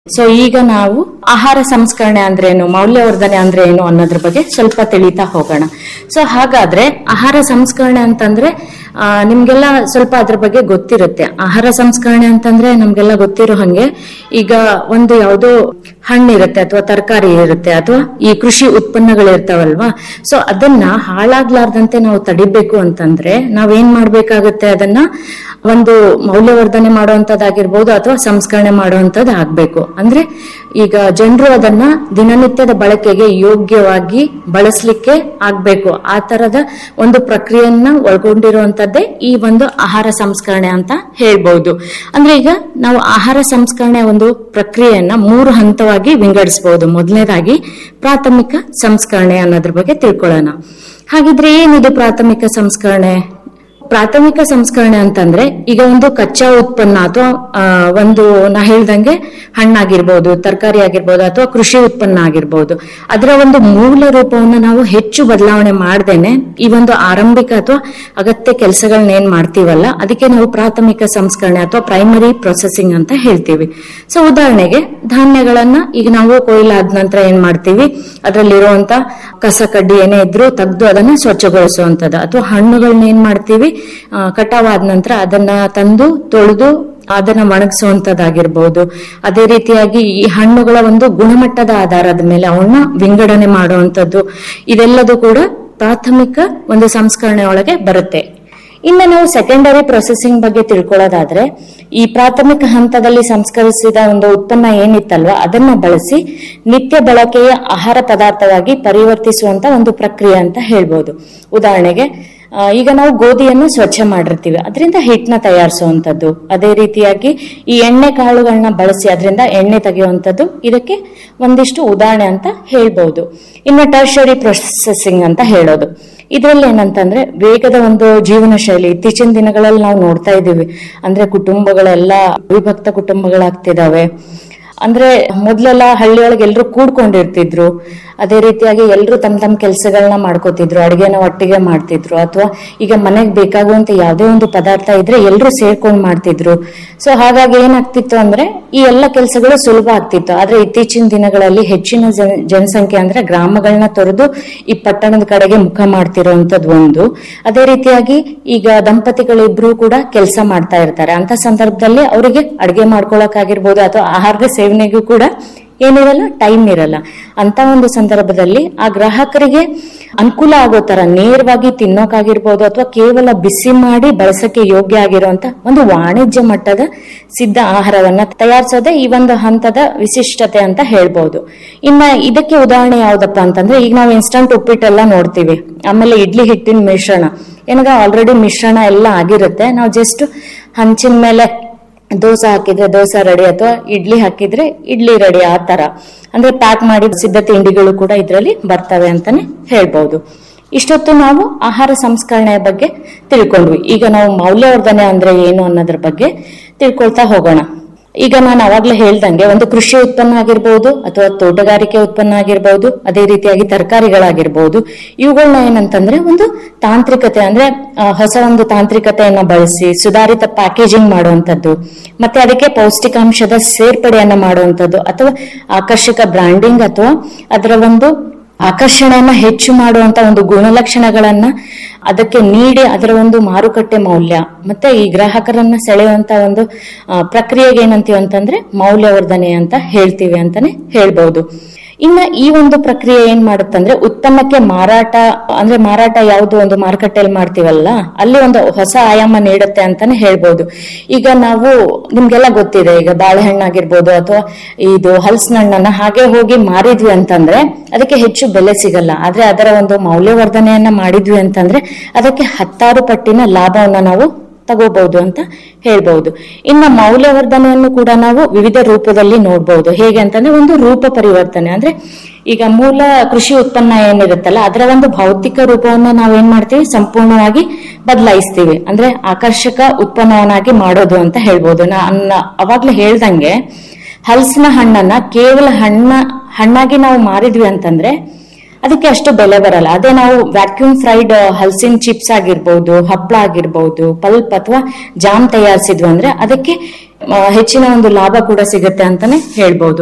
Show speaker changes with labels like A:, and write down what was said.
A: so ಈಗ ನಾವು ಆಹಾರ ಸಂಸ್ಕರಣೆ ಅಂದ್ರೆ ಏನು ಮೌಲ್ಯವರ್ಧನೆ ಅಂದ್ರೆ ಏನು ಅನ್ನೋದ್ರ ಬಗ್ಗೆ ಸ್ವಲ್ಪ ತಿಳಿತಾ ಹೋಗೋಣ ಸೊ ಹಾಗಾದ್ರೆ ಆಹಾರ ಸಂಸ್ಕರಣೆ ಅಂತಂದ್ರೆ ಆ, ನಿಮ್ಗೆಲ್ಲ ಸ್ವಲ್ಪ ಅದ್ರ ಬಗ್ಗೆ ಗೊತ್ತಿರುತ್ತೆ ಆಹಾರ ಸಂಸ್ಕರಣೆ ಅಂತಂದ್ರೆ ನಮ್ಗೆಲ್ಲ ಗೊತ್ತಿರೋ ಹಂಗೆ ಈಗ ಒಂದು ಯಾವುದೋ ಹಣ್ಣಿರುತ್ತೆ ಅಥವಾ ತರಕಾರಿ ಇರುತ್ತೆ ಅಥವಾ ಈ ಕೃಷಿ ಉತ್ಪನ್ನಗಳು ಇರ್ತಾವಲ್ವಾ ಸೊ ಅದನ್ನ ಹಾಳಾಗ್ಲಾರ್ದಂತೆ ನಾವು ತಡಿಬೇಕು ಅಂತಂದ್ರೆ ನಾವೇನ್ ಮಾಡ್ಬೇಕಾಗುತ್ತೆ ಅದನ್ನ ಒಂದು ಮೌಲ್ಯವರ್ಧನೆ ಮಾಡುವಂತದ್ದಾಗಿರ್ಬೋದು ಅಥವಾ ಸಂಸ್ಕರಣೆ ಮಾಡುವಂತದ್ದು ಆಗ್ಬೇಕು ಅಂದ್ರೆ ಈಗ ಜನರು ಅದನ್ನ ದಿನನಿತ್ಯದ ಬಳಕೆಗೆ ಯೋಗ್ಯವಾಗಿ ಬಳಸಲಿಕ್ಕೆ ಆಗ್ಬೇಕು ಆ ತರದ ಒಂದು ಪ್ರಕ್ರಿಯೆಯನ್ನ ಒಳಗೊಂಡಿರುವಂತದ್ದೇ ಈ ಒಂದು ಆಹಾರ ಸಂಸ್ಕರಣೆ ಅಂತ ಹೇಳ್ಬಹುದು ಅಂದ್ರೆ ಈಗ ನಾವು ಆಹಾರ ಸಂಸ್ಕರಣೆ ಒಂದು ಪ್ರಕ್ರಿಯೆಯನ್ನ ಮೂರು ಹಂತವಾಗಿ ವಿಂಗಡಿಸಬಹುದು ಮೊದಲನೇದಾಗಿ ಪ್ರಾಥಮಿಕ ಸಂಸ್ಕರಣೆ ಅನ್ನೋದ್ರ ಬಗ್ಗೆ ತಿಳ್ಕೊಳ್ಳೋಣ ಹಾಗಿದ್ರೆ ಏನಿದು ಪ್ರಾಥಮಿಕ ಸಂಸ್ಕರಣೆ ಪ್ರಾಥಮಿಕ ಸಂಸ್ಕರಣೆ ಅಂತಂದ್ರೆ ಈಗ ಒಂದು ಕಚ್ಚಾ ಉತ್ಪನ್ನ ಅಥವಾ ಆ, ಒಂದು ನಾ ಹೇಳ್ದಂಗೆ ಹಣ್ಣಾಗಿರ್ಬೋದು ತರಕಾರಿ ಆಗಿರ್ಬೋದು ಅಥವಾ ಕೃಷಿ ಉತ್ಪನ್ನ ಆಗಿರ್ಬೋದು ಅದರ ಒಂದು ಮೂಲ ರೂಪವನ್ನು ನಾವು ಹೆಚ್ಚು ಬದಲಾವಣೆ ಮಾಡ್ದೇನೆ ಈ ಒಂದು ಆರಂಭಿಕ ಅಥವಾ ಅಗತ್ಯ ಕೆಲಸಗಳನ್ನ ಏನ್ ಮಾಡ್ತೀವಲ್ಲ ಅದಕ್ಕೆ ನಾವು ಪ್ರಾಥಮಿಕ ಸಂಸ್ಕರಣೆ ಅಥವಾ ಪ್ರೈಮರಿ ಪ್ರೊಸೆಸಿಂಗ್ ಅಂತ ಹೇಳ್ತೀವಿ ಸೊ ಉದಾಹರಣೆಗೆ ಧಾನ್ಯಗಳನ್ನ ಈಗ ನಾವು ಕೊಯ್ಲಾದ ನಂತರ ಏನ್ ಮಾಡ್ತೀವಿ ಅದರಲ್ಲಿರುವಂತ ಕಸ ಕಡ್ಡಿ ಏನೇ ಇದ್ರೂ ತೆಗೆದು ಅದನ್ನ ಸ್ವಚ್ಛಗೊಳಿಸುವಂತದ್ದು ಅಥವಾ ಹಣ್ಣುಗಳನ್ನ ಏನ್ ಮಾಡ್ತೀವಿ ಆ, ಕಟಾವಾದ ನಂತರ ಅದನ್ನ ತಂದು ತೊಳೆದು ಅದನ್ನ ಒಣಗಿಸುವಂತದ್ದಾಗಿರ್ಬೋದು ಅದೇ ರೀತಿಯಾಗಿ ಈ ಹಣ್ಣುಗಳ ಒಂದು ಗುಣಮಟ್ಟದ ಆಧಾರದ ಮೇಲೆ ಅವನ್ನ ವಿಂಗಡಣೆ ಮಾಡುವಂತದ್ದು ಇದೆಲ್ಲದೂ ಕೂಡ ಪ್ರಾಥಮಿಕ ಒಂದು ಸಂಸ್ಕರಣೆ ಒಳಗೆ ಬರುತ್ತೆ ಇನ್ನು ನಾವು ಸೆಕೆಂಡರಿ ಪ್ರೊಸೆಸಿಂಗ್ ಬಗ್ಗೆ ತಿಳ್ಕೊಳ್ಳೋದಾದ್ರೆ ಈ ಪ್ರಾಥಮಿಕ ಹಂತದಲ್ಲಿ ಸಂಸ್ಕರಿಸಿದ ಒಂದು ಉತ್ಪನ್ನ ಏನಿತ್ತಲ್ವಾ ಅದನ್ನ ಬಳಸಿ ನಿತ್ಯ ಬಳಕೆಯ ಆಹಾರ ಪದಾರ್ಥವಾಗಿ ಪರಿವರ್ತಿಸುವಂತ ಒಂದು ಪ್ರಕ್ರಿಯೆ ಅಂತ ಹೇಳ್ಬೋದು ಉದಾಹರಣೆಗೆ ಆ, ಈಗ ನಾವು ಗೋಧಿಯನ್ನು ಸ್ವಚ್ಛ ಮಾಡಿರ್ತೀವಿ ಅದರಿಂದ ಹಿಟ್ಟನ್ನ ತಯಾರಿಸುವಂತದ್ದು ಅದೇ ರೀತಿಯಾಗಿ ಈ ಎಣ್ಣೆ ಕಾಳುಗಳನ್ನ ಬಳಸಿ ಅದರಿಂದ ಎಣ್ಣೆ ತೆಗೆಯುವಂಥದ್ದು ಇದಕ್ಕೆ ಒಂದಿಷ್ಟು ಉದಾಹರಣೆ ಅಂತ ಹೇಳ್ಬಹುದು ಇನ್ನು ಟರ್ಷರಿ ಪ್ರೊಸೆಸಿಂಗ್ ಅಂತ ಹೇಳೋದು ಇದರಲ್ಲಿ ಏನಂತಂದ್ರೆ ವೇಗದ ಒಂದು ಜೀವನ ಶೈಲಿ ಇತ್ತೀಚಿನ ದಿನಗಳಲ್ಲಿ ನಾವು ನೋಡ್ತಾ ಇದ್ದೀವಿ ಅಂದ್ರೆ ಕುಟುಂಬಗಳೆಲ್ಲ ವಿಭಕ್ತ ಕುಟುಂಬಗಳಾಗ್ತಿದಾವೆ ಅಂದ್ರೆ ಮೊದ್ಲೆಲ್ಲ ಹಳ್ಳಿಯೊಳಗೆ ಎಲ್ರು ಕೂಡ್ಕೊಂಡಿರ್ತಿದ್ರು ಅದೇ ರೀತಿಯಾಗಿ ಎಲ್ರು ತಮ್ಮ ತಮ್ಮ ಕೆಲಸಗಳನ್ನ ಮಾಡ್ಕೋತಿದ್ರು ಅಡಿಗೆನ ಒಟ್ಟಿಗೆ ಮಾಡ್ತಿದ್ರು ಅಥವಾ ಈಗ ಮನೆಗೆ ಬೇಕಾಗುವಂತ ಯಾವುದೇ ಒಂದು ಪದಾರ್ಥ ಇದ್ರೆ ಎಲ್ರು ಸೇರ್ಕೊಂಡ್ ಮಾಡ್ತಿದ್ರು ಸೊ ಹಾಗಾಗಿ ಏನಾಗ್ತಿತ್ತು ಅಂದ್ರೆ ಈ ಎಲ್ಲ ಕೆಲಸಗಳು ಸುಲಭ ಆಗ್ತಿತ್ತು ಆದ್ರೆ ಇತ್ತೀಚಿನ ದಿನಗಳಲ್ಲಿ ಹೆಚ್ಚಿನ ಜನ ಜನಸಂಖ್ಯೆ ಅಂದ್ರೆ ಗ್ರಾಮಗಳನ್ನ ತೊರೆದು ಈ ಪಟ್ಟಣದ ಕಡೆಗೆ ಮುಖ ಮಾಡ್ತಿರುವಂತದ್ದು ಒಂದು ಅದೇ ರೀತಿಯಾಗಿ ಈಗ ದಂಪತಿಗಳಿಬ್ರು ಕೂಡ ಕೆಲಸ ಮಾಡ್ತಾ ಇರ್ತಾರೆ ಅಂತ ಸಂದರ್ಭದಲ್ಲಿ ಅವರಿಗೆ ಅಡಿಗೆ ಮಾಡ್ಕೊಳಕ್ಕಾಗಿರ್ಬೋದು ಅಥವಾ ಆಹಾರದ ಸೇವನೆಗೂ ಕೂಡ ಏನಿರಲ್ಲ ಟೈಮ್ ಇರಲ್ಲ ಅಂತ ಒಂದು ಸಂದರ್ಭದಲ್ಲಿ ಆ ಗ್ರಾಹಕರಿಗೆ ಅನುಕೂಲ ಆಗೋ ತರ ನೇರವಾಗಿ ತಿನ್ನೋಕಾಗಿರ್ಬೋದು ಅಥವಾ ಕೇವಲ ಬಿಸಿ ಮಾಡಿ ಬಳಸಕ್ಕೆ ಯೋಗ್ಯ ಆಗಿರುವಂತ ಒಂದು ವಾಣಿಜ್ಯ ಮಟ್ಟದ ಸಿದ್ಧ ಆಹಾರವನ್ನ ತಯಾರಿಸೋದೇ ಈ ಒಂದು ಹಂತದ ವಿಶಿಷ್ಟತೆ ಅಂತ ಹೇಳ್ಬೋದು ಇನ್ನ ಇದಕ್ಕೆ ಉದಾಹರಣೆ ಯಾವ್ದಪ್ಪ ಅಂತಂದ್ರೆ ಈಗ ನಾವು ಇನ್ಸ್ಟಂಟ್ ಉಪ್ಪಿಟ್ಟೆಲ್ಲ ನೋಡ್ತೀವಿ ಆಮೇಲೆ ಇಡ್ಲಿ ಹಿಟ್ಟಿನ ಮಿಶ್ರಣ ಏನಾಗ ಆಲ್ರೆಡಿ ಮಿಶ್ರಣ ಎಲ್ಲ ಆಗಿರುತ್ತೆ ನಾವು ಜಸ್ಟ್ ಹಂಚಿನ ಮೇಲೆ ದೋಸೆ ಹಾಕಿದ್ರೆ ದೋಸೆ ರೆಡಿ ಅಥವಾ ಇಡ್ಲಿ ಹಾಕಿದ್ರೆ ಇಡ್ಲಿ ರೆಡಿ ಆ ತರ ಅಂದ್ರೆ ಪ್ಯಾಕ್ ಮಾಡಿ ಸಿದ್ಧ ತಿಂಡಿಗಳು ಕೂಡ ಇದರಲ್ಲಿ ಬರ್ತವೆ ಅಂತಾನೆ ಹೇಳ್ಬಹುದು ಇಷ್ಟೊತ್ತು ನಾವು ಆಹಾರ ಸಂಸ್ಕರಣೆಯ ಬಗ್ಗೆ ತಿಳ್ಕೊಂಡ್ವಿ ಈಗ ನಾವು ಮೌಲ್ಯವರ್ಧನೆ ಅಂದ್ರೆ ಏನು ಅನ್ನೋದ್ರ ಬಗ್ಗೆ ತಿಳ್ಕೊಳ್ತಾ ಹೋಗೋಣ ಈಗ ನಾನು ಅವಾಗ್ಲೇ ಹೇಳ್ದಂಗೆ ಒಂದು ಕೃಷಿ ಉತ್ಪನ್ನ ಆಗಿರ್ಬೋದು ಅಥವಾ ತೋಟಗಾರಿಕೆ ಉತ್ಪನ್ನ ಆಗಿರ್ಬೋದು ಅದೇ ರೀತಿಯಾಗಿ ತರಕಾರಿಗಳಾಗಿರ್ಬೋದು ಇವುಗಳನ್ನ ಏನಂತಂದ್ರೆ ಒಂದು ತಾಂತ್ರಿಕತೆ ಅಂದ್ರೆ ಆ, ಹೊಸ ಒಂದು ತಾಂತ್ರಿಕತೆಯನ್ನ ಬಳಸಿ ಸುಧಾರಿತ ಪ್ಯಾಕೇಜಿಂಗ್ ಮಾಡುವಂತದ್ದು ಮತ್ತೆ ಅದಕ್ಕೆ ಪೌಷ್ಟಿಕಾಂಶದ ಸೇರ್ಪಡೆಯನ್ನ ಮಾಡುವಂತದ್ದು ಅಥವಾ ಆಕರ್ಷಕ ಬ್ರಾಂಡಿಂಗ್ ಅಥವಾ ಅದರ ಒಂದು ಆಕರ್ಷಣೆಯನ್ನ ಹೆಚ್ಚು ಮಾಡುವಂತ ಒಂದು ಗುಣಲಕ್ಷಣಗಳನ್ನ ಅದಕ್ಕೆ ನೀಡಿ ಅದರ ಒಂದು ಮಾರುಕಟ್ಟೆ ಮೌಲ್ಯ ಮತ್ತೆ ಈ ಗ್ರಾಹಕರನ್ನ ಸೆಳೆಯುವಂತ ಒಂದು ಆ, ಪ್ರಕ್ರಿಯೆಗೆ ಏನಂತೀವಿ ಅಂತಂದ್ರೆ ಮೌಲ್ಯವರ್ಧನೆ ಅಂತ ಹೇಳ್ತೀವಿ ಅಂತಾನೆ ಹೇಳ್ಬಹುದು ಇನ್ನ ಈ ಒಂದು ಪ್ರಕ್ರಿಯೆ ಏನ್ ಮಾಡುತ್ತಂದ್ರೆ ಉತ್ಪನ್ನಕ್ಕೆ ಮಾರಾಟ ಅಂದ್ರೆ ಮಾರಾಟ ಯಾವುದು ಒಂದು ಮಾರುಕಟ್ಟೆಯಲ್ಲಿ ಮಾಡ್ತೀವಲ್ಲ ಅಲ್ಲಿ ಒಂದು ಹೊಸ ಆಯಾಮ ನೀಡುತ್ತೆ ಅಂತಾನೆ ಹೇಳ್ಬೋದು ಈಗ ನಾವು ನಿಮ್ಗೆಲ್ಲ ಗೊತ್ತಿದೆ ಈಗ ಬಾಳೆಹಣ್ಣಾಗಿರ್ಬೋದು ಅಥವಾ ಇದು ಹಲಸಿನ ಹಣ್ಣನ್ನ ಹಾಗೆ ಹೋಗಿ ಮಾರಿದ್ವಿ ಅಂತಂದ್ರೆ ಅದಕ್ಕೆ ಹೆಚ್ಚು ಬೆಲೆ ಸಿಗಲ್ಲ ಆದ್ರೆ ಅದರ ಒಂದು ಮೌಲ್ಯವರ್ಧನೆಯನ್ನ ಮಾಡಿದ್ವಿ ಅಂತಂದ್ರೆ ಅದಕ್ಕೆ ಹತ್ತಾರು ಪಟ್ಟಿನ ಲಾಭವನ್ನ ನಾವು ತಗೋಬಹುದು ಅಂತ ಹೇಳ್ಬಹುದು ಇನ್ನು ಮೌಲ್ಯವರ್ಧನೆಯನ್ನು ಕೂಡ ನಾವು ವಿವಿಧ ರೂಪದಲ್ಲಿ ನೋಡಬಹುದು ಹೇಗೆ ಅಂತಂದ್ರೆ ಒಂದು ರೂಪ ಪರಿವರ್ತನೆ ಅಂದ್ರೆ ಈಗ ಮೂಲ ಕೃಷಿ ಉತ್ಪನ್ನ ಏನಿರುತ್ತಲ್ಲ ಅದರ ಒಂದು ಭೌತಿಕ ರೂಪವನ್ನ ನಾವು ಏನ್ ಮಾಡ್ತೀವಿ ಸಂಪೂರ್ಣವಾಗಿ ಬದಲಾಯಿಸ್ತೀವಿ ಅಂದ್ರೆ ಆಕರ್ಷಕ ಉತ್ಪನ್ನವನ್ನಾಗಿ ಮಾಡೋದು ಅಂತ ಹೇಳ್ಬೋದು ನಾನು ಅವಾಗ್ಲೇ ಹೇಳ್ದಂಗೆ ಹಲಸಿನ ಹಣ್ಣನ್ನ ಕೇವಲ ಹಣ್ಣ ಹಣ್ಣಾಗಿ ನಾವು ಮಾರಿದ್ವಿ ಅಂತಂದ್ರೆ ಅದಕ್ಕೆ ಅಷ್ಟು ಬೆಲೆ ಬರಲ್ಲ ಅದೇ ನಾವು ವ್ಯಾಕ್ಯೂಮ್ ಫ್ರೈಡ್ ಹಲ್ಸಿನ್ ಚಿಪ್ಸ್ ಆಗಿರ್ಬೋದು ಹಪ್ಪಳ ಆಗಿರ್ಬೋದು ಪಲ್ಪ್ ಅಥವಾ ಜಾಮ್ ತಯಾರಿಸಿದ್ವಿ ಅಂದ್ರೆ ಅದಕ್ಕೆ ಆ, ಹೆಚ್ಚಿನ ಒಂದು ಲಾಭ ಕೂಡ ಸಿಗುತ್ತೆ ಅಂತಾನೆ ಹೇಳ್ಬಹುದು